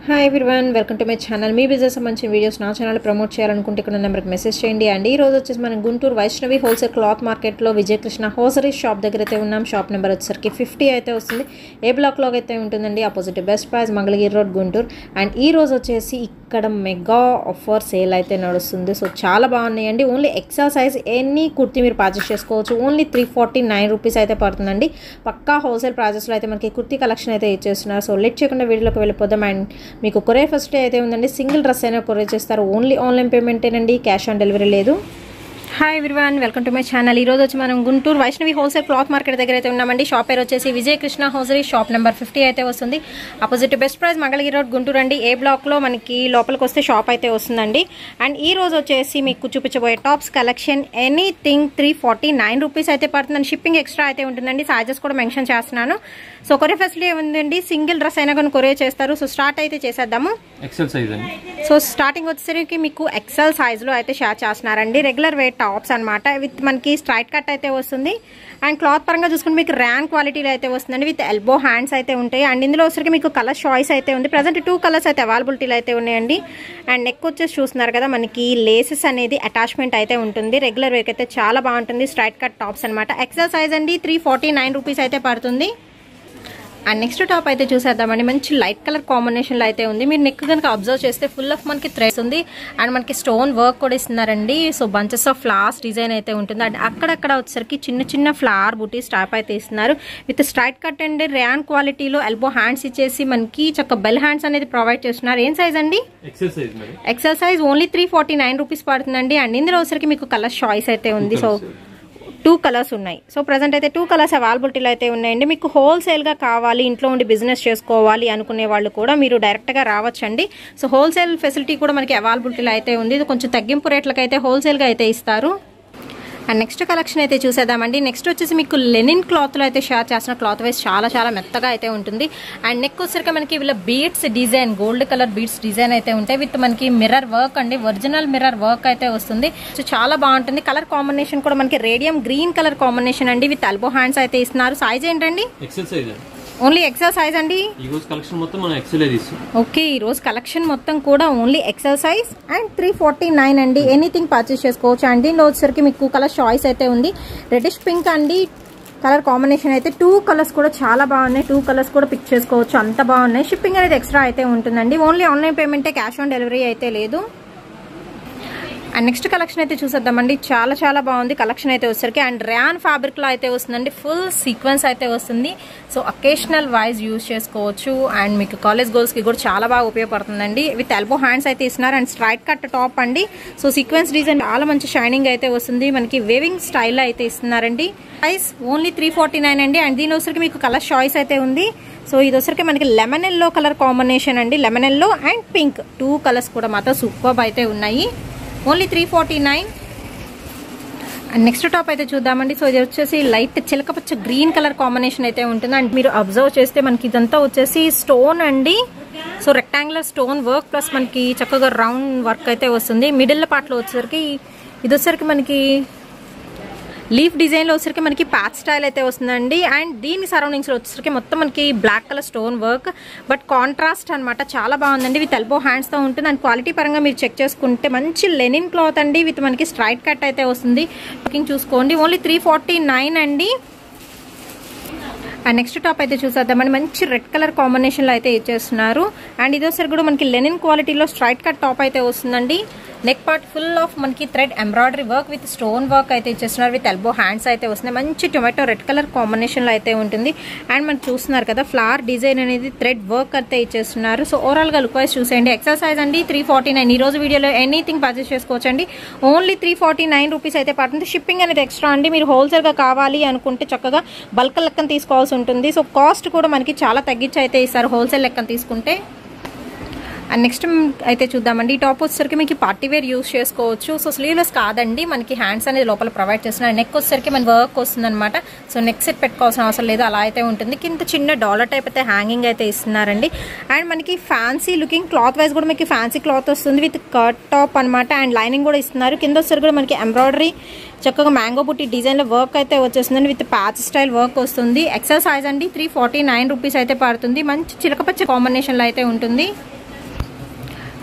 hi everyone welcome to my channel మీ business సంబంధించిన videos నా ఛానల్ ప్రమోట్ చేయాలనుకుంటే ఇక్కడ నెంబర్కి మెసేజ్ చేయండి అండ్ ఈ రోజు వచ్చేసి మనం గుంటూరు వైష్ణవి హోల్సేల్ క్లాత్ మార్కెట్లో విజయకృష్ణ హోసరీ షాప్ దగ్గర అయితే ఉన్నాం షాప్ నెంబర్ వచ్చేసరికి ఫిఫ్టీ అయితే వస్తుంది ఏ బ్లాక్లో అయితే ఉంటుందండి opposite best price Mangalagiri road Guntur and ఈ రోజు వచ్చేసి ఇక్కడ మెగా ఆఫర్ సేల్ అయితే నడుస్తుంది సో చాలా బాగున్నాయండి only XL size any kurti మీరు పర్చేస్ చేసుకోవచ్చు only three forty nine rupees అయితే పడుతుందండి పక్కా హోల్సేల్ ప్రైజెస్లో అయితే మనకి కుర్తీ కలెక్షన్ అయితే ఇచ్చేస్తున్నారు సో లెట్ చేయకుండా వీడియోలోకి వెళ్ళిపోదాం అండ్ మీకు కొరియర్ ఫస్ట్ అయితే ఉందండి సింగిల్ డ్రెస్ అయినా కొరియర్ చేస్తారు ఓన్లీ ఆన్లైన్ పేమెంటేనండి క్యాష్ ఆన్ డెలివరీ లేదు hi everyone welcome to my channel ఈ రోజు వచ్చి మనం Guntur Vaishnavi wholesale cloth market దగ్గర అయితే ఉన్నామండి షాప్ పేరు వచ్చేసి Vijaya Krishna hosiery shop number fifty అయితే వస్తుంది opposite best price Mangalagiri road Guntur అండి ఏ బ్లాక్లో మనకి లోపలికి వస్తే షాప్ అయితే వస్తుందండి అండ్ ఈ రోజు వచ్చేసి మీకు చూపించబోయే tops collection anything three forty nine rupees అయితే పడుతుందండి షిప్పింగ్ ఎక్స్ట్రా అయితే ఉంటుందండి సైజెస్ కూడా మెన్షన్ చేస్తున్నాను సో కొరియర్ ఫెసిలిటీ ఉందండి సింగిల్ డ్రెస్ అయినా కానీ కొరియర్ చేస్తారు సో స్టార్ట్ అయితే చేసేద్దాము ఎక్సెల్ సైజ్ అండి సో స్టార్టింగ్ వచ్చేసరికి మీకు ఎక్సెల్ సైజ్ లో అయితే షేర్ చేస్తున్నారండి రెగ్యులర్ వెయిట్ టాప్స్ అన్నమాట విత్ మనకి స్ట్రైట్ కట్ అయితే వస్తుంది అండ్ క్లాత్ పరంగా చూసుకుంటే మీకు ర్యాన్ క్వాలిటీలో అయితే వస్తుందండి విత్ ఎల్బో హ్యాండ్స్ అయితే ఉంటాయి అండ్ ఇందులో వచ్చరికి మీకు కలర్ చాయిస్ అయితే ఉంది ప్రజెంట్ టూ కలర్స్ అయితే అవైలబిలిటీలో అయితే ఉన్నాయండి అండ్ నెక్ వచ్చేసి చూస్తున్నారు కదా మనకి లేసెస్ అనేది అటాచ్మెంట్ అయితే ఉంటుంది రెగ్యులర్ వేక్ అయితే చాలా బాగుంటుంది స్ట్రైట్ కట్ టాప్స్ అనమాట ఎక్సెల్ సైజ్ అండి త్రీ ఫార్టీ నైన్ రూపీస్ అయితే పడుతుంది అండ్ నెక్స్ట్ టాప్ అయితే చూసేద్దామండి మంచి లైట్ కలర్ కాంబినేషన్లో అయితే ఉంది మీరు నెక్ కనుక అబ్జర్వ్ చేస్తే ఫుల్ ఆఫ్ మనకి థ్రెడ్స్ ఉంది అండ్ మనకి స్టోన్ వర్క్ కూడా ఇస్తున్నారండి so bunches of flowers design అయితే ఉంటుంది అండ్ అక్కడక్కడ వచ్చేసరికి చిన్న చిన్న ఫ్లవర్ బూటీస్ టాప్ అయితే ఇస్తున్నారు with straight cut and rayon క్వాలిటీలో ఎల్బో హ్యాండ్స్ ఇచ్చేసి మనకి చక్క బెల్ హ్యాండ్స్ అనేది ప్రొవైడ్ చేస్తున్నారు ఏం సైజ్ అండి ఎక్సెల్ సైజ్ మరి XL size only three forty nine rupees పడుతుందండి అండ్ ఇందులో వచ్చరికి మీకు కలర్ చాయిస్ అయితే ఉంది సో టూ కలర్స్ ఉన్నాయి సో ప్రజెంట్ అయితే టూ కలర్స్ అవైలబిలిటీలో అయితే ఉన్నాయండి మీకు హోల్సేల్గా కావాలి ఇంట్లో ఉండి బిజినెస్ చేసుకోవాలి అనుకునే వాళ్ళు కూడా మీరు డైరెక్ట్గా రావచ్చండి సో హోల్సేల్ ఫెసిలిటీ కూడా మనకి అవైలబిలిటీలో అయితే ఉంది ఇది కొంచెం తగ్గింపు రేట్లకి అయితే హోల్సేల్గా అయితే ఇస్తారు అండ్ నెక్స్ట్ కలెక్షన్ అయితే చూసేద్దామండి నెక్స్ట్ వచ్చేసి మీకు లెనిన్ క్లాత్లో అయితే షేర్ చేసిన క్లాత్ వైజ్ చాలా చాలా మెత్తగా అయితే ఉంటుంది అండ్ నెక్ వచ్చరికి మనకి వీళ్ళ beads design gold colour beads design అయితే ఉంటాయి విత్ మనకి మిర్రర్ వర్క్ అండి ఒరిజినల్ మిర్రర్ వర్క్ అయితే వస్తుంది సో చాలా బాగుంటుంది కలర్ కాంబినేషన్ కూడా మనకి రేడియం గ్రీన్ కలర్ కాంబినేషన్ అండి విత్ అల్బో హ్యాండ్స్ అయితే ఇస్తున్నారు సైజ్ ఏంటండి ఎక్సెల్ సైజ్ అండి ఓన్లీ ఎక్సెల్ సైజ్ అండి ఈ రోజు కలెక్షన్ మొత్తం మనం ఎక్సెల్ తీస్తాం ఓకే ఈ రోజు కలెక్షన్ మొత్తం కూడా only XL size and three forty nine అండి ఎనీథింగ్ పర్చేస్ చేసుకోవచ్చు అండ్ దీనిలో వచ్చేసరికి మీకు కలర్ చాయిస్ అయితే ఉంది రెడిష్ పింక్ అండి కలర్ కాంబినేషన్ అయితే టూ కలర్స్ కూడా చాలా బాగున్నాయి టూ కలర్స్ కూడా పిక్ చేసుకోవచ్చు అంత బాగున్నాయి షిప్పింగ్ అనేది ఎక్స్ట్రా అయితే ఉంటుందండి ఓన్లీ ఆన్లైన్ పేమెంటే క్యాష్ ఆన్ డెలివరీ అయితే లేదు అండ్ నెక్స్ట్ కలెక్షన్ అయితే చూసేద్దామండి చాలా చాలా బాగుంది కలెక్షన్ అయితే వచ్చేసరికి అండ్ ర్యాన్ ఫ్యాబ్రిక్ లో అయితే వస్తుందండి ఫుల్ సీక్వెన్స్ అయితే వస్తుంది సో అకేషనల్ వైజ్ యూజ్ చేసుకోవచ్చు అండ్ మీకు కాలేజ్ గోల్స్ కి కూడా చాలా బాగా ఉపయోగపడుతుందండి విత్ ఎల్బో హ్యాండ్స్ అయితే ఇస్తున్నారు అండ్ స్ట్రైట్ కట్ టాప్ అండి సో సీక్వెన్స్ డిజైన్ చాలా మంచి షైనింగ్ అయితే వస్తుంది మనకి వేవింగ్ స్టైల్ అయితే ఇస్తున్నారండి price only three forty nine అండి అండ్ దీని వచ్చరికి మీకు కలర్ చాయిస్ అయితే ఉంది సో ఇది వచ్చరికి మనకి లెమన్ ఎల్లో కలర్ కాంబినేషన్ అండి lemon yellow and pink two colours కూడా మాత్రం సూపర్ అయితే ఉన్నాయి only three forty nine and next top అయితే చూద్దామండి సో ఇది వచ్చేసి లైట్ చిలకపచ్చ గ్రీన్ కలర్ కాంబినేషన్ అయితే ఉంటుంది అండ్ మీరు అబ్జర్వ్ చేస్తే మనకి ఇదంతా వచ్చేసి స్టోన్ అండి so rectangular stone work plus మనకి చక్కగా రౌండ్ వర్క్ అయితే వస్తుంది మిడిల్ పార్ట్లో వచ్చేసరికి ఇది వచ్చేసరికి మనకి లీఫ్ డిజైన్లో వచ్చేసరికి మనకి ప్యాచ్ స్టైల్ అయితే వస్తుందండి అండ్ దీని సరౌండింగ్స్లో వచ్చేసరికి మొత్తం మనకి black colour stone work but contrast అనమాట చాలా బాగుందండి విత్ ఎల్బో హ్యాండ్స్తో ఉంటుంది అండ్ క్వాలిటీ పరంగా మీరు చెక్ చేసుకుంటే మంచి లెనిన్ క్లాత్ అండి విత్ మనకి స్ట్రైట్ కట్ అయితే వస్తుంది బుకింగ్ చూసుకోండి ఓన్లీ త్రీ ఫార్టీ నైన్ అండి అండ్ నెక్స్ట్ టాప్ అయితే చూసేద్దామని మంచి రెడ్ కలర్ కాంబినేషన్లో అయితే ఇచ్చేస్తున్నారు అండ్ ఇదోసరి కూడా మనకి లెనిన్ క్వాలిటీలో స్ట్రైట్ కట్ టాప్ అయితే వస్తుందండి నెక్ పార్ట్ ఫుల్ ఆఫ్ మనకి thread embroidery work with stone work అయితే ఇచ్చేస్తున్నారు విత్ ఎల్బో హ్యాండ్స్ అయితే వస్తున్నాయి మంచి టొమాటో రెడ్ కలర్ కాంబినేషన్లో అయితే ఉంటుంది అండ్ మనం చూస్తున్నారు కదా ఫ్లవర్ డిజైన్ అనేది థ్రెడ్ వర్క్ అయితే ఇచ్చేస్తున్నారు సో ఓవరాల్గా లుక్ వైజ్ చూసేయండి ఎక్సర్సైజ్ అండి త్రీ ఫార్టీ నైన్ ఈ రోజు వీడియోలో ఎనీథింగ్ పర్చేస్ చేసుకోవచ్చండి only three forty nine rupees అయితే పడుతుంది షిప్పింగ్ అనేది ఎక్స్ట్రా అండి మీరు హోల్సేల్గా కావాలి అనుకుంటే చక్కగా బల్క్ లెక్కన తీసుకోవాల్సి ఉంటుంది సో కాస్ట్ కూడా మనకి చాలా తగ్గించి అయితే ఇస్తారు హోల్సేల్ లెక్కన తీసుకుంటే అండ్ నెక్స్ట్ అయితే చూద్దామండి ఈ టాప్ వచ్చేసరికి మీకు పార్టీ వేర్ యూస్ చేసుకోవచ్చు సో స్లీవ్లెస్ కాదండి మనకి హ్యాండ్స్ అనేది లోపల ప్రొవైడ్ చేస్తున్నారు నెక్ వచ్చేసరికి మన వర్క్ వస్తుందన్నమాట సో నెక్ సెట్ పెట్టుకోవాల్సిన అవసరం లేదు అలా అయితే ఉంటుంది కింద చిన్న డాలర్ టైప్ అయితే హ్యాంగింగ్ అయితే ఇస్తున్నారండి అండ్ మనకి ఫ్యాన్సీ లుకింగ్ క్లాత్ వైజ్ కూడా మీకు ఫ్యాన్సీ క్లాత్ వస్తుంది విత్ కట్ టాప్ అనమాట అండ్ లైనింగ్ కూడా ఇస్తున్నారు కింద వచ్చేసరికి కూడా మనకి ఎంబ్రాయిడరీ చక్కగా మ్యాంగో బుట్టి డిజైన్లో వర్క్ అయితే వచ్చేస్తుందండి విత్ ప్యాచ్ స్టైల్ వర్క్ వస్తుంది ఎక్సెల్ సైజ్ అండి త్రీ ఫార్టీ నైన్ రూపీస్ అయితే పడుతుంది మంచి చిలకపచ్చ కాంబినేషన్లో అయితే ఉంటుంది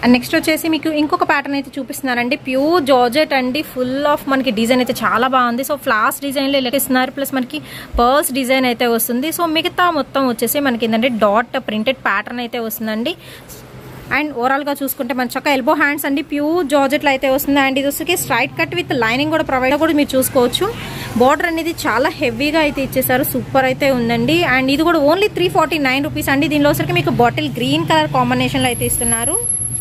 అండ్ నెక్స్ట్ వచ్చేసి మీకు ఇంకొక ప్యాటర్న్ అయితే చూపిస్తున్నారండి ప్యూర్ జార్జెట్ అండి ఫుల్ ఆఫ్ మనకి డిజైన్ అయితే చాలా బాగుంది సో ఫ్లాస్ డిజైన్లో ఇలా ఇస్తున్నారు ప్లస్ మనకి పర్స్ డిజైన్ అయితే వస్తుంది సో మిగతా మొత్తం వచ్చేసి మనకి ఏంటంటే డాట్ ప్రింటెడ్ ప్యాటర్న్ అయితే వస్తుందండి అండ్ ఓవరాల్గా చూసుకుంటే మన చక్క ఎల్బో హ్యాండ్స్ అండి ప్యూర్ జార్జెట్లో అయితే వస్తుంది అండ్ ఇది వచ్చేసి స్ట్రైట్ కట్ విత్ లైనింగ్ కూడా ప్రొవైడ్ కూడా మీరు చూసుకోవచ్చు బార్డర్ అనేది చాలా హెవీగా అయితే ఇచ్చేసారు సూపర్ అయితే ఉందండి అండ్ ఇది కూడా only three forty nine rupees అండి దీనిలో వచ్చరికి మీకు బాటిల్ గ్రీన్ కలర్ కాంబినేషన్లో అయితే ఇస్తున్నారు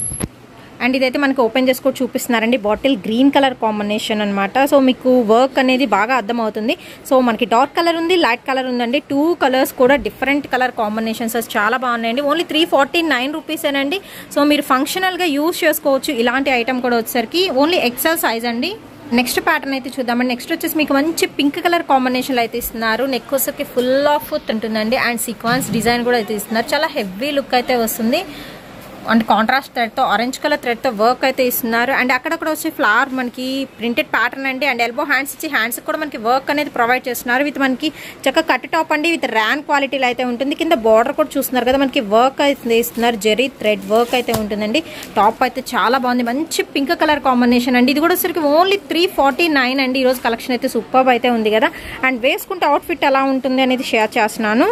అండ్ ఇదైతే మనకి ఓపెన్ చేసి కూడా చూపిస్తున్నారండి బాటిల్ గ్రీన్ కలర్ కాంబినేషన్ అనమాట సో మీకు వర్క్ అనేది బాగా అర్థమవుతుంది సో మనకి డార్క్ కలర్ ఉంది లైట్ కలర్ ఉందండి టూ కలర్స్ కూడా డిఫరెంట్ కలర్ కాంబినేషన్స్ చాలా బాగున్నాయండి ఓన్లీ త్రీ ఫార్టీ నైన్ రూపీసేనండి సో మీరు ఫంక్షనల్గా యూజ్ చేసుకోవచ్చు ఇలాంటి ఐటమ్ కూడా వచ్చేసరికి ఓన్లీ ఎక్సెల్ సైజ్ అండి నెక్స్ట్ ప్యాటర్న్ అయితే చూద్దామండి నెక్స్ట్ వచ్చేసి మీకు మంచి పింక్ కలర్ కాంబినేషన్ అయితే ఇస్తున్నారు నెక్ వచ్చేసరికి ఫుల్ ఆఫ్ ఉంటుందండి అండ్ సీక్వెన్స్ డిజైన్ కూడా అయితే ఇస్తున్నారు చాలా హెవీ లుక్ అయితే వస్తుంది అండ్ కాంట్రాస్ట్ థ్రెడ్తో ఆరెంజ్ కలర్ థ్రెడ్తో వర్క్ అయితే ఇస్తున్నారు అండ్ అక్కడక్కడ వచ్చి ఫ్లవర్ మనకి ప్రింటెడ్ ప్యాటర్న్ అండి అండ్ ఎల్బో హ్యాండ్స్ ఇచ్చి హ్యాండ్స్ కూడా మనకి వర్క్ అనేది ప్రొవైడ్ చేస్తున్నారు విత్ మనకి చక్క కట్ టాప్ అండి విత్ ర్యాన్ క్వాలిటీలో అయితే ఉంటుంది కింద బార్డర్ కూడా చూస్తున్నారు కదా మనకి వర్క్ అయితే ఇస్తున్నారు జెరీ థ్రెడ్ వర్క్ అయితే ఉంటుందండి టాప్ అయితే చాలా బాగుంది మంచి పింక్ కలర్ కాంబినేషన్ అండి ఇది కూడా వచ్చరికి ఓన్లీ త్రీ ఫార్టీ నైన్ అండి ఈరోజు కలెక్షన్ అయితే సూపర్ అయితే ఉంది కదా అండ్ వేసుకుంటే అవుట్ఫిట్ ఎలా ఉంటుంది అనేది షేర్ చేస్తున్నాను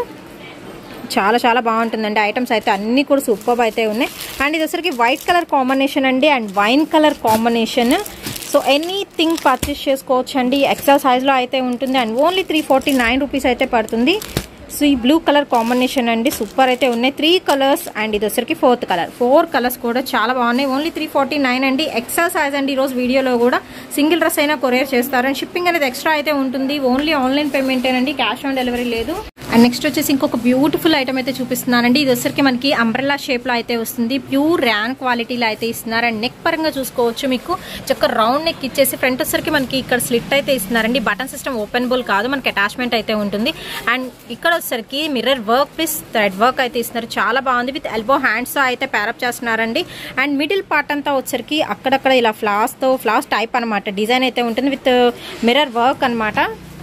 చాలా చాలా బాగుంటుందండి ఐటమ్స్ అయితే అన్నీ కూడా సూపర్ అయితే ఉన్నాయి అండ్ ఇది వచ్చరికి వైట్ కలర్ కాంబినేషన్ అండి and wine colour combination so anything purchase చేసుకోవచ్చు అండి ఎక్సెల్ సైజ్లో అయితే ఉంటుంది and only three forty nine rupees అయితే పడుతుంది సో ఈ బ్లూ కలర్ కాంబినేషన్ అండి సూపర్ అయితే ఉన్నాయి త్రీ కలర్స్ అండ్ ఇది వచ్చరికి ఫోర్త్ కలర్ ఫోర్ కలర్స్ కూడా చాలా బాగున్నాయి ఓన్లీ త్రీ ఫార్టీ నైన్ అండి ఎక్సెల్ సైజ్ అండి ఈరోజు వీడియోలో కూడా సింగిల్ డ్రెస్ అయినా కొరియర్ చేస్తారు అండ్ షిప్పింగ్ అనేది ఎక్స్ట్రా అయితే ఉంటుంది ఓన్లీ ఆన్లైన్ పేమెంటేనండి క్యాష్ ఆన్ డెలివరీ లేదు అండ్ నెక్స్ట్ వచ్చేసి ఇంకొక బ్యూటిఫుల్ ఐటమ్ అయితే చూపిస్తున్నానండి ఇది వచ్చరికి మనకి అంబ్రెల్లా షేప్ లో అయితే వస్తుంది ప్యూర్ ర్యాన్ క్వాలిటీలో అయితే ఇస్తున్నారు అండ్ నెక్ పరంగా చూసుకోవచ్చు మీకు చక్క రౌండ్ నెక్ ఇచ్చేసి ఫ్రంట్ వచ్చరికి మనకి ఇక్కడ స్లిట్ అయితే ఇస్తున్నారండి బటన్ సిస్టమ్ ఓపెనబుల్ కాదు మనకి అటాచ్మెంట్ అయితే ఉంటుంది అండ్ ఇక్కడ వచ్చరికి mirror work plus thread work అయితే ఇస్తున్నారు చాలా బాగుంది విత్ ఎల్బో హ్యాండ్స్ అయితే ప్యారప్ చేస్తున్నారండి అండ్ మిడిల్ పార్ట్ అంతా వచ్చరికి అక్కడక్కడ ఇలా ఫ్లాస్ తో ఫ్లాస్ టైప్ అనమాట డిజైన్ అయితే ఉంటుంది విత్ మిర్రర్ వర్క్ అనమాట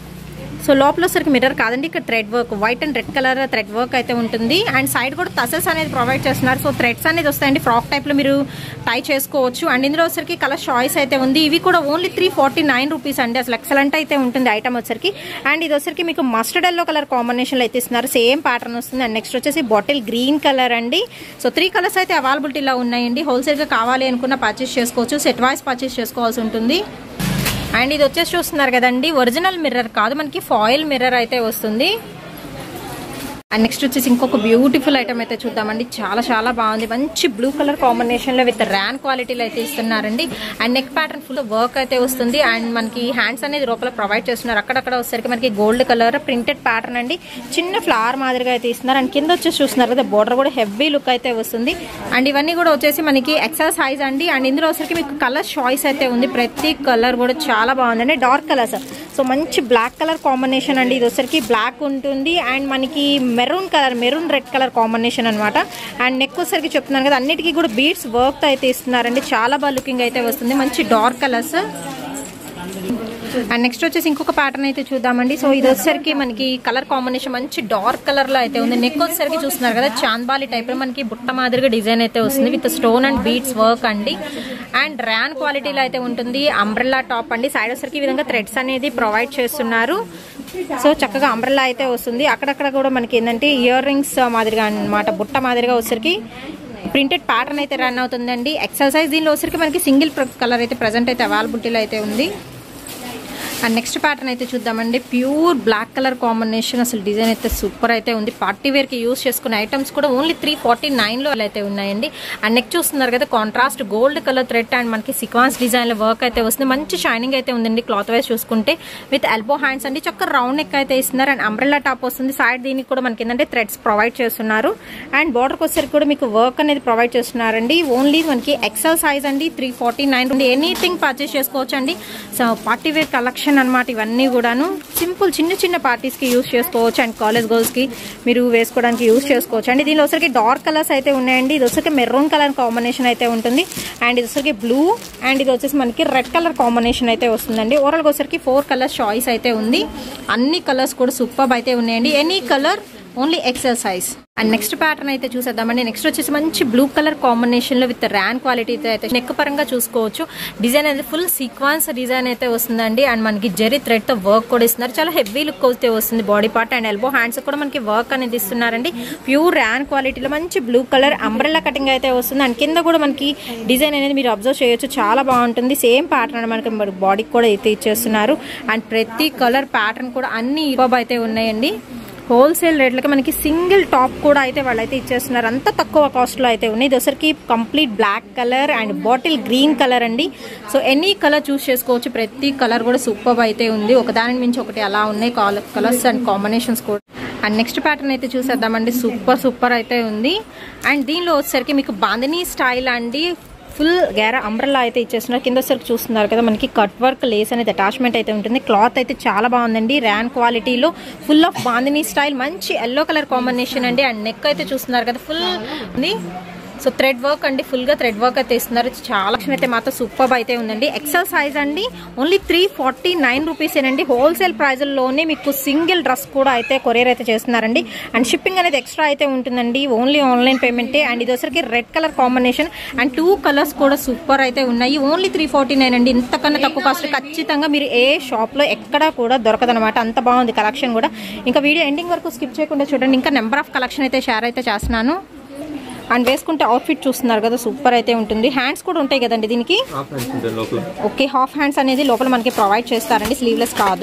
సో లోపల వచ్చరికి మిర్రర్ కాదండి ఇక్కడ thread work white and red colour thread work అయితే ఉంటుంది అండ్ సైడ్ కూడా టసెస్ అనేది ప్రొవైడ్ చేస్తున్నారు సో థ్రెడ్స్ అనేది వస్తాయండి ఫ్రాక్ టైప్లో మీరు టై చేసుకోవచ్చు అండ్ ఇందులో వచ్చరికి కలర్ చాయిస్ అయితే ఉంది ఇవి కూడా only three forty nine rupees అండి అసలు ఎక్సలెంట్ అయితే ఉంటుంది ఐటమ్ వచ్చరికి అండ్ ఇది వచ్చరికి మీకు మస్టర్డ్ ఎల్లో కలర్ కాంబినేషన్లో అయితే ఇస్తున్నారు సేమ్ ప్యాటర్న్ వస్తుంది అండ్ నెక్స్ట్ వచ్చేసి బాటిల్ గ్రీన్ కలర్ అండి సో త్రీ కలర్స్ అయితే అవైలబిలిటీలో ఉన్నాయండి హోల్సేల్గా కావాలి అనుకున్న పర్చేస్ చేసుకోవచ్చు సెట్ వైస్ పర్చేస్ చేసుకోవాల్సి ఉంటుంది అండ్ ఇది వచ్చేసి చూస్తున్నారు కదండి ఒరిజినల్ మిర్రర్ కాదు మనకి ఫాయిల్ మిర్రర్ అయితే వస్తుంది అండ్ నెక్స్ట్ వచ్చేసి ఇంకొక బ్యూటిఫుల్ ఐటమ్ అయితే చూద్దామండి చాలా చాలా బాగుంది మంచి బ్లూ కలర్ కాంబినేషన్ లో విత్ ర్యాన్ క్వాలిటీలో అయితే ఇస్తున్నారండి and neck pattern full work అయితే వస్తుంది అండ్ మనకి హ్యాండ్స్ అనేది లోపల ప్రొవైడ్ చేస్తున్నారు అక్కడక్కడ వచ్చేసరికి మనకి గోల్డ్ కలర్ ప్రింటెడ్ ప్యాటర్న్ అండి చిన్న ఫ్లవర్ మాదిరిగా అయితే ఇస్తున్నారు అండ్ కింద వచ్చేసి చూస్తున్నారు కదా బోర్డర్ కూడా హెవీ లుక్ అయితే వస్తుంది అండ్ ఇవన్నీ కూడా వచ్చేసి మనకి ఎక్సెల్ సైజ్ అండి అండ్ ఇందులో వచ్చేసరికి మీకు కలర్ చాయిస్ అయితే ఉంది ప్రతి కలర్ కూడా చాలా బాగుందండి డార్క్ కలర్స్ సో మంచి బ్లాక్ కలర్ కాంబినేషన్ అండి ఇది వచ్చేసరికి బ్లాక్ ఉంటుంది అండ్ మనకి maroon colour maroon red colour combination అనమాట అండ్ నెక్ వచ్చేసరికి చెప్తున్నాను కదా అన్నిటికీ కూడా బీడ్స్ వర్క్ అయితే ఇస్తున్నారండి చాలా బాగా లుకింగ్ అయితే వస్తుంది మంచి డార్క్ కలర్స్ అండ్ నెక్స్ట్ వచ్చేసి ఇంకొక ప్యాటర్న్ అయితే చూద్దామండి సో ఇది వచ్చేసరికి మనకి కలర్ కాంబినేషన్ మంచి డార్క్ కలర్ లో అయితే ఉంది నెక్ వచ్చేసరికి చూస్తున్నారు కదా చాంద్బాలి టైప్ లో మనకి బుట్ట మాదిరిగా డిజైన్ అయితే వస్తుంది with stone and beads work అండి అండ్ ర్యాన్ క్వాలిటీలో అయితే ఉంటుంది అంబ్రెల్లా టాప్ అండి సైడ్ వచ్చేసరికి ఈ విధంగా థ్రెడ్స్ అనేది ప్రొవైడ్ చేస్తున్నారు సో చక్కగా అంబ్రెల్లా అయితే వస్తుంది అక్కడక్కడ కూడా మనకి ఏంటంటే ఇయర్ రింగ్స్ మాదిరిగా అన్నమాట బుట్ట మాదిరిగా వచ్చేసరికి ప్రింటెడ్ ప్యాటర్న్ అయితే రన్ అవుతుందండి ఎక్సర్సైజ్ దీనిలో వచ్చరికి మనకి సింగిల్ కలర్ అయితే ప్రజెంట్ అయితే అవైలబిలిటీలో అయితే ఉంది అండ్ నెక్స్ట్ ప్యాటర్న్ అయితే చూద్దామండి ప్యూర్ బ్లాక్ కలర్ కాంబినేషన్ అసలు డిజైన్ అయితే సూపర్ అయితే ఉంది పార్టీ వేర్ కి యూస్ చేసుకునే ఐటమ్స్ కూడా ఓన్లీ త్రీ ఫార్టీ నైన్ లో అయితే ఉన్నాయండి అండ్ నెక్ చూస్తున్నారు కదా contrast gold colour thread and మనకి సిక్వాన్స్ డిజైన్ లో వర్క్ అయితే వస్తుంది మంచి షైనింగ్ అయితే ఉందండి క్లాత్ వైజ్ చూసుకుంటే విత్ ఎల్బో హ్యాండ్స్ అండి చక్క రౌండ్ నెక్ అయితే ఇస్తున్నారు అండ్ అంబ్రెల్లా టాప్ వస్తుంది సైడ్ దీనికి కూడా మనకి ఏంటంటే థ్రెడ్స్ ప్రొవైడ్ చేస్తున్నారు అండ్ బార్డర్కి వచ్చేసరికి కూడా మీకు వర్క్ అనేది ప్రొవైడ్ చేస్తున్నారండి ఓన్లీ మనకి ఎక్సెల్ సైజ్ అండి three forty nine anything purchase చేసుకోవచ్చు అండి సో పార్టీ వేర్ కలెక్షన్ అనమాట ఇవన్నీ కూడాను సింపుల్ చిన్న చిన్న పార్టీస్ కి యూస్ చేసుకోవచ్చు అండ్ కాలేజ్ గర్ల్స్ కి మీరు వేసుకోవడానికి యూస్ చేసుకోవచ్చు అండి దీనిలో వచ్చరికి డార్క్ కలర్స్ అయితే ఉన్నాయండి ఇది వచ్చరికి మెరూన్ కలర్ కాంబినేషన్ అయితే ఉంటుంది అండ్ ఇది వచ్చరికి బ్లూ అండ్ ఇది వచ్చేసి మనకి రెడ్ కలర్ కాంబినేషన్ అయితే వస్తుందండి ఓవరాల్ వచ్చరికి ఫోర్ కలర్స్ చాయిస్ అయితే ఉంది అన్ని కలర్స్ కూడా సూపర్ అయితే ఉన్నాయండి any colour only XL size and next pattern అయితే చూసేద్దామండి నెక్స్ట్ వచ్చేసి మంచి బ్లూ కలర్ కాంబినేషన్ లో విత్ ర్యాన్ క్వాలిటీ అయితే నెక్ పరంగా చూసుకోవచ్చు డిజైన్ అనేది ఫుల్ సీక్వెన్స్ డిజైన్ అయితే వస్తుందండి అండ్ మనకి జెరీ థ్రెడ్ తో వర్క్ కూడా ఇస్తున్నారు చాలా హెవీ లుక్ అయితే వస్తుంది body part and elbow hands కూడా మనకి వర్క్ అనేది ఇస్తున్నారండి ప్యూర్ ర్యాన్ క్వాలిటీలో మంచి బ్లూ కలర్ అంబ్రెల్లా కటింగ్ అయితే వస్తుంది అండ్ కింద కూడా మనకి డిజైన్ అనేది మీరు అబ్జర్వ్ చేయొచ్చు చాలా బాగుంటుంది సేమ్ ప్యాటర్న్ మనకి బాడీకి కూడా అయితే ఇచ్చేస్తున్నారు అండ్ ప్రతి కలర్ ప్యాటర్న్ కూడా అన్ని ఇబాబ్ అయితే ఉన్నాయండి హోల్సేల్ రేట్లకి మనకి సింగిల్ టాప్ కూడా అయితే వాళ్ళైతే ఇచ్చేస్తున్నారు అంత తక్కువ కాస్ట్లో అయితే ఉన్నాయి ఇది ఒకసారికి complete black colour and bottle green colour అండి సో ఎనీ కలర్ చూస్ చేసుకోవచ్చు ప్రతి కలర్ కూడా సూపర్ అయితే ఉంది ఒకదాని మించి ఒకటి అలా ఉన్నాయి కలర్స్ అండ్ కాంబినేషన్స్ కూడా అండ్ నెక్స్ట్ ప్యాటర్న్ అయితే చూసేద్దామండి సూపర్ సూపర్ అయితే ఉంది అండ్ దీనిలో వచ్చేసరికి మీకు బాందినీ స్టైల్ అండి ఫుల్ గేర అంబ్రెల్లా అయితే ఇచ్చేస్తున్నారు కింద సరికి చూస్తున్నారు కదా మనకి కట్ వర్క్ లేస్ అనేది అటాచ్మెంట్ అయితే ఉంటుంది క్లాత్ అయితే చాలా బాగుందండి ర్యాన్ క్వాలిటీలో ఫుల్ ఆఫ్ బాందినీ స్టైల్ మంచి ఎల్లో కలర్ కాంబినేషన్ అండి అండ్ నెక్ అయితే చూస్తున్నారు కదా ఫుల్ ఉంది సో థ్రెడ్ వర్క్ అండి ఫుల్ గా థ్రెడ్ వర్క్ అయితే ఇస్తున్నారు చాలా అయితే మాత్రం సూపర్ అయితే ఉందండి ఎక్సెల్ సైజ్ అండి only three forty nine rupees ఏనండి హోల్సేల్ ప్రైజ్లోనే మీకు సింగిల్ డ్రెస్ కూడా అయితే కొరియర్ అయితే చేస్తున్నారండి అండ్ షిప్పింగ్ అనేది ఎక్స్ట్రా అయితే ఉంటుందండి ఓన్లీ ఆన్లైన్ పేమెంటే అండ్ ఇది వచ్చరికి red colour combination and two colours కూడా సూపర్ అయితే ఉన్నాయి ఓన్లీ త్రీ ఫార్టీ నైన్ అండి ఇంతకన్నా తక్కువ కాస్ట్ ఖచ్చితంగా మీరు ఏ షాప్లో ఎక్కడా కూడా దొరకదనమాట అంత బాగుంది కలెక్షన్ కూడా ఇంకా వీడియో ఎండింగ్ వరకు స్కిప్ చేయకుండా చూడండి ఇంకా నెంబర్ ఆఫ్ కలెక్షన్ అయితే షేర్ అయితే చేస్తున్నాను అండ్ వేసుకుంటే అవుట్ఫిట్ చూస్తున్నారు కదా సూపర్ అయితే ఉంటుంది హ్యాండ్స్ కూడా ఉంటాయి కదండి దీనికి హాఫ్ హ్యాండ్స్ ఉంటాయి లోపల ఓకే హాఫ్ హ్యాండ్స్ అనేది లోపల మనకి ప్రొవైడ్ చేస్తారండి స్లీవ్లెస్ కాదు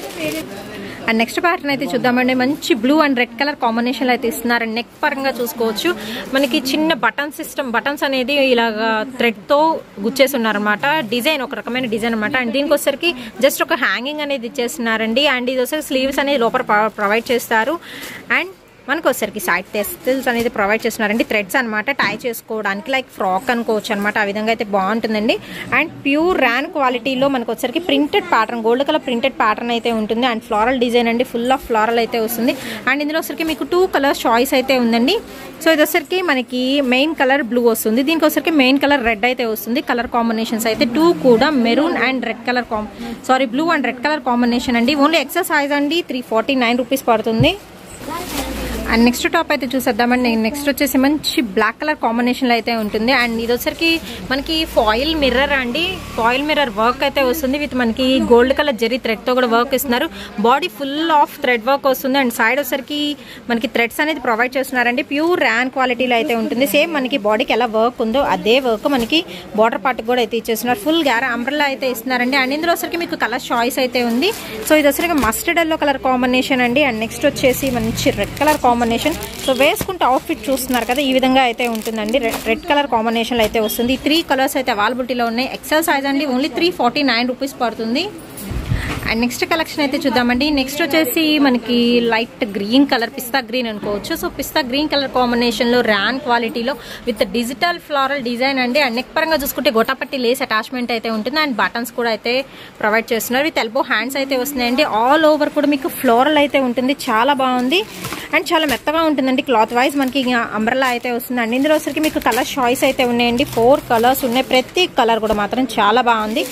అండ్ నెక్స్ట్ ప్యాటర్న్ అయితే చూద్దామండి మంచి blue and red colour combination అయితే ఇస్తున్నారు నెక్ పరంగా చూసుకోవచ్చు మనకి చిన్న బటన్ సిస్టమ్ బటన్స్ అనేది ఇలాగా థ్రెడ్ తో గుచ్చేసి ఉన్నారనమాట డిజైన్ ఒక రకమైన డిజైన్ అనమాట అండ్ దీనికి వచ్చరికి జస్ట్ ఒక హ్యాంగింగ్ అనేది ఇచ్చేస్తున్నారండి అండ్ ఇది వచ్చరికి స్లీవ్స్ అనేది లోపల ప్రొవైడ్ చేస్తారు అండ్ మనకు వచ్చరికి సైడ్ టెస్టిల్స్ అనేది ప్రొవైడ్ చేస్తున్నారండి థ్రెడ్స్ అనమాట టై చేసుకోవడానికి లైక్ ఫ్రాక్ అనుకోవచ్చు అనమాట ఆ విధంగా అయితే బాగుంటుందండి అండ్ ప్యూర్ ర్యాన్ క్వాలిటీలో మనకు వచ్చరికి printed pattern gold colour printed pattern అయితే ఉంటుంది అండ్ ఫ్లారల్ డిజైన్ అండి ఫుల్ ఆఫ్ ఫ్లారల్ అయితే వస్తుంది అండ్ ఇందులో వచ్చరికి మీకు టూ కలర్ చాయిస్ అయితే ఉందండి సో ఇది వచ్చరికి మనకి మెయిన్ కలర్ బ్లూ వస్తుంది దీనికి వచ్చరికి మెయిన్ కలర్ రెడ్ అయితే వస్తుంది కలర్ కాంబినేషన్స్ అయితే టూ కూడా maroon and red colour comb sorry blue and red colour combination అండి ఓన్లీ ఎక్సెల్ సైజ్ అండి త్రీ ఫార్టీ నైన్ రూపీస్ పడుతుంది అండ్ నెక్స్ట్ టాప్ అయితే చూసేద్దామండి నెక్స్ట్ వచ్చేసి మంచి బ్లాక్ కలర్ కాంబినేషన్ లో అయితే ఉంటుంది అండ్ ఇది వచ్చరికి మనకి ఫాయిల్ మిర్రర్ అండి ఫాయిల్ మిర్రర్ వర్క్ అయితే వస్తుంది విత్ మనకి గోల్డ్ కలర్ జెరీ థ్రెడ్ తో కూడా వర్క్ ఇస్తున్నారు body full of thread work వస్తుంది అండ్ సైడ్ వచ్చరికి మనకి థ్రెడ్స్ అనేది ప్రొవైడ్ చేస్తున్నారండి ప్యూర్ ర్యాన్ క్వాలిటీలో అయితే ఉంటుంది సేమ్ మనకి బాడీకి ఎలా వర్క్ ఉందో అదే వర్క్ మనకి బార్డర్ పార్ట్ కూడా అయితే ఇచ్చేస్తున్నారు ఫుల్ గ్యారా అంబ్రెల్లా అయితే ఇస్తున్నారండి అండ్ ఇందులో వచ్చరికి మీకు కలర్ చాయిస్ అయితే ఉంది సో ఇది వచ్చరికి మస్టర్డ్ ఎల్లో కలర్ కాంబినేషన్ అండి అండ్ నెక్స్ట్ వచ్చేసి మంచి రెడ్ కలర్ కాంబినేషన్ సో వేసుకుంటే అవుట్ఫిట్ చూస్తున్నారు కదా ఈ విధంగా అయితే ఉంటుందండి రెడ్ రెడ్ కలర్ కాంబినేషన్ అయితే వస్తుంది త్రీ కలర్స్ అయితే అవైలబిలిటీలో ఉన్నాయి ఎక్సెల్ సైజ్ అండి only three forty nine rupees పడుతుంది అండ్ నెక్స్ట్ కలెక్షన్ అయితే చూద్దామండి నెక్స్ట్ వచ్చేసి మనకి light green colour pista green అనుకోవచ్చు so pista green colour combination లో ర్యాన్ క్వాలిటీలో విత్ డిజిటల్ ఫ్లారల్ డిజైన్ అండి అండ్ నెక్ పరంగా చూసుకుంటే గొట్టపట్టి లేస్ అటాచ్మెంట్ అయితే ఉంటుంది అండ్ బటన్స్ కూడా అయితే ప్రొవైడ్ చేస్తున్నారు విత్ ఎల్బో హ్యాండ్స్ అయితే వస్తున్నాయండి ఆల్ ఓవర్ కూడా మీకు ఫ్లోరల్ అయితే ఉంటుంది చాలా బాగుంది అండ్ చాలా మెత్తగా ఉంటుందండి క్లాత్ వైజ్ మనకి అంబ్రలా అయితే వస్తుంది అండ్ ఇందులో వచ్చరికి మీకు కలర్ చాయిస్ అయితే ఉన్నాయండి ఫోర్ కలర్స్ ఉన్నాయి ప్రతి కలర్ కూడా మాత్రం చాలా బాగుంది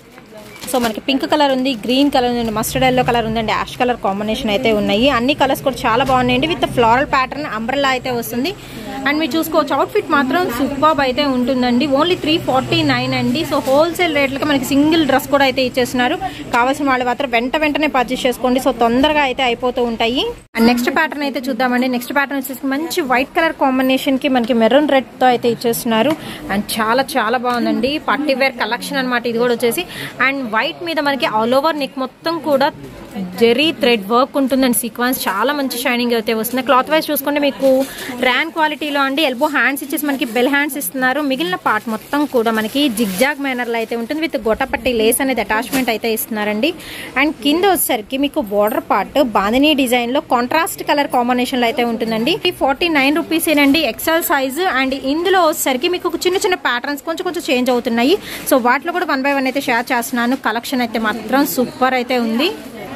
సో మనకి పింక్ కలర్ ఉంది గ్రీన్ కలర్ ఉంది మస్టర్డ్ ఎల్లో కలర్ ఉందండి యాష్ కలర్ కాంబినేషన్ అయితే ఉన్నాయి అన్ని కలర్స్ కూడా చాలా బాగున్నాయండి విత్ ఫ్లోరల్ ప్యాటర్న్ అంబ్రెల్లా అయితే వస్తుంది అండ్ మీరు చూసుకోవచ్చు అవుట్ఫిట్ మాత్రం సూపర్ అయితే ఉంటుందండి ఓన్లీ త్రీ ఫార్టీ నైన్ అండి సో హోల్సేల్ రేట్లకి మనకి సింగిల్ డ్రెస్ కూడా అయితే ఇచ్చేస్తున్నారు కావాల్సిన వాళ్ళు మాత్రం వెంట వెంటనే పర్చేస్ చేసుకోండి సో తొందరగా అయితే అయిపోతూ ఉంటాయి అండ్ నెక్స్ట్ ప్యాటర్న్ అయితే చూద్దామండి నెక్స్ట్ ప్యాటర్న్ వచ్చేసి మంచి వైట్ కలర్ కాంబినేషన్ కి మనకి మెరూన్ రెడ్ తో అయితే ఇచ్చేస్తున్నారు అండ్ చాలా చాలా బాగుందండి పట్టి వేర్ కలెక్షన్ అనమాట ఇది కూడా వచ్చేసి అండ్ వైట్ మీద మనకి ఆల్ ఓవర్ నెక్ మొత్తం కూడా జెరీ థ్రెడ్ వర్క్ ఉంటుందండి సీక్వెన్స్ చాలా మంచి షైనింగ్ అయితే వస్తుంది క్లాత్ వైజ్ చూసుకుంటే మీకు ర్యాన్ క్వాలిటీలో అండి ఎల్బో హ్యాండ్స్ ఇచ్చేసి మనకి బెల్ హ్యాండ్స్ ఇస్తున్నారు మిగిలిన పార్ట్ మొత్తం కూడా మనకి జిగ్జాగ్ మేనర్లో అయితే ఉంటుంది విత్ గొట్టపట్టి లేస్ అనేది అటాచ్మెంట్ అయితే ఇస్తున్నారండి అండ్ కింద వచ్చేసరికి మీకు బోర్డర్ పార్ట్ బాందినీ డిజైన్ లో కాంట్రాస్ట్ కలర్ కాంబినేషన్ లో అయితే ఉంటుందండి ఫార్టీ నైన్ రూపీస్ ఏనండి ఎక్సెల్ సైజ్ అండ్ ఇందులో వచ్చేసరికి మీకు ఒక చిన్న చిన్న ప్యాటర్న్స్ కొంచెం కొంచెం చేంజ్ అవుతున్నాయి సో వాటిలో కూడా వన్ బై వన్ అయితే షేర్ చేస్తున్నాను కలెక్షన్ అయితే మాత్రం సూపర్ అయితే ఉంది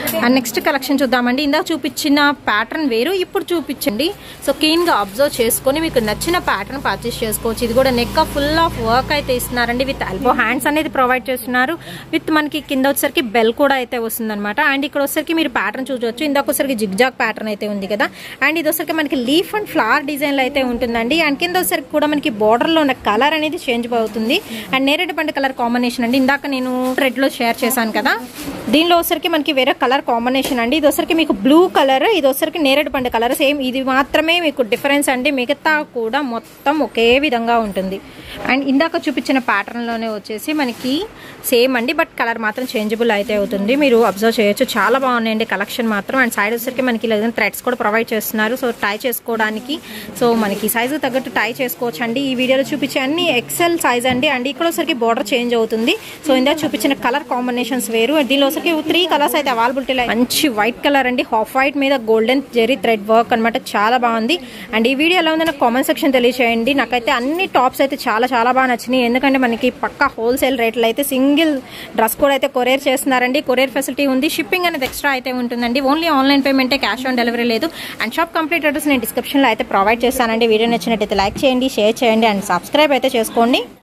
అండ్ నెక్స్ట్ కలెక్షన్ చూద్దామండి ఇందాక చూపించిన ప్యాటర్న్ వేరు ఇప్పుడు చూపించండి సో క్లీన్ గా అబ్జర్వ్ చేసుకొని మీకు నచ్చిన ప్యాటర్న్ పర్చేస్ చేసుకోవచ్చు ఇది కూడా నెక్ ఫుల్ ఆఫ్ వర్క్ అయితే ఇస్తున్నారండి విత్ ఎల్బో హ్యాండ్స్ అనేది ప్రొవైడ్ చేస్తున్నారు విత్ మనకి కింద వచ్చేసరికి బెల్ కూడా అయితే వస్తుంది అనమాట అండ్ ఇక్కడ వచ్చేసరికి మీరు ప్యాటర్న్ చూడవచ్చు ఇందాక వచ్చేసరికి జిగ్జాగ్ ప్యాటర్న్ అయితే ఉంది కదా అండ్ ఇది వచ్చేసరికి మనకి లీఫ్ అండ్ ఫ్లవర్ డిజైన్ లో అయితే ఉంటుందండి అండ్ కింద వచ్చేసరికి కూడా మనకి border లో ఉన్న కలర్ అనేది చేంజ్ అవుతుంది అండ్ నేరేడు పండు కలర్ కాంబినేషన్ అండి ఇందాక నేను రెడ్ లో షేర్ చేశాను కదా దీనిలో వచ్చరికి మనకి వేరే కలర్ కాంబినేషన్ అండి ఇది వచ్చరికి మీకు బ్లూ కలర్ ఇది వచ్చరికి నేరేడు పండు కలర్ సేమ్ ఇది మాత్రమే మీకు డిఫరెన్స్ అండి మిగతా కూడా మొత్తం ఒకే విధంగా ఉంటుంది అండ్ ఇందాక చూపించిన pattern లోనే వచ్చేసి మనకి సేమ్ అండి బట్ కలర్ మాత్రం చేంజబుల్ అయితే అవుతుంది మీరు అబ్జర్వ్ చేయొచ్చు చాలా బాగున్నాయండి కలెక్షన్ మాత్రం అండ్ సైడ్ వచ్చరికి మనకి లేదా థ్రెడ్స్ కూడా ప్రొవైడ్ చేస్తున్నారు సో టై చేసుకోవడానికి సో మనకి సైజు తగ్గట్టు టై చేసుకోవచ్చు అండి ఈ వీడియోలో చూపించే అన్ని ఎక్సెల్ సైజ్ అండి అండ్ ఇక్కడ వచ్చరికి బార్డర్ చేంజ్ అవుతుంది సో ఇందాక చూపించిన కలర్ కాంబినేషన్స్ వేరు దీనిలో వచ్చరికి త్రీ కలర్స్ అయితే అవైలబిలిటీలో మంచి వైట్ కలర్ అండి హాఫ్ వైట్ మీద గోల్డెన్ జెరీ థ్రెడ్ వర్క్ అనమాట చాలా బాగుంది అండ్ ఈ వీడియో ఎలా ఉందని కామెంట్ సెక్షన్ తెలియచేయండి నాకైతే అన్ని టాప్స్ అయితే చాలా చాలా బాగా నచ్చినాయి ఎందుకంటే మనకి పక్కా హోల్సేల్ రేట్లు అయితే సింగిల్ డ్రెస్ కూడా అయితే కొరియర్ చేస్తున్నారండి కొరియర్ ఫెసిలిటీ ఉంది షిప్పింగ్ అనేది ఎక్స్ట్రా అయితే ఉంటుందండి ఓన్లీ ఆన్లైన్ పేమెంటే క్యాష్ ఆన్ డెలివరీ లేదు అండ్ షాప్ కంప్లీట్ అడ్రస్ నేను డిస్క్రిప్షన్లో అయితే ప్రొవైడ్ చేస్తానండి వీడియో నచ్చినట్టయితే లైక్ చేయండి షేర్ చేయండి అండ్ సబ్స్క్రైబ్ అయితే చేసుకోండి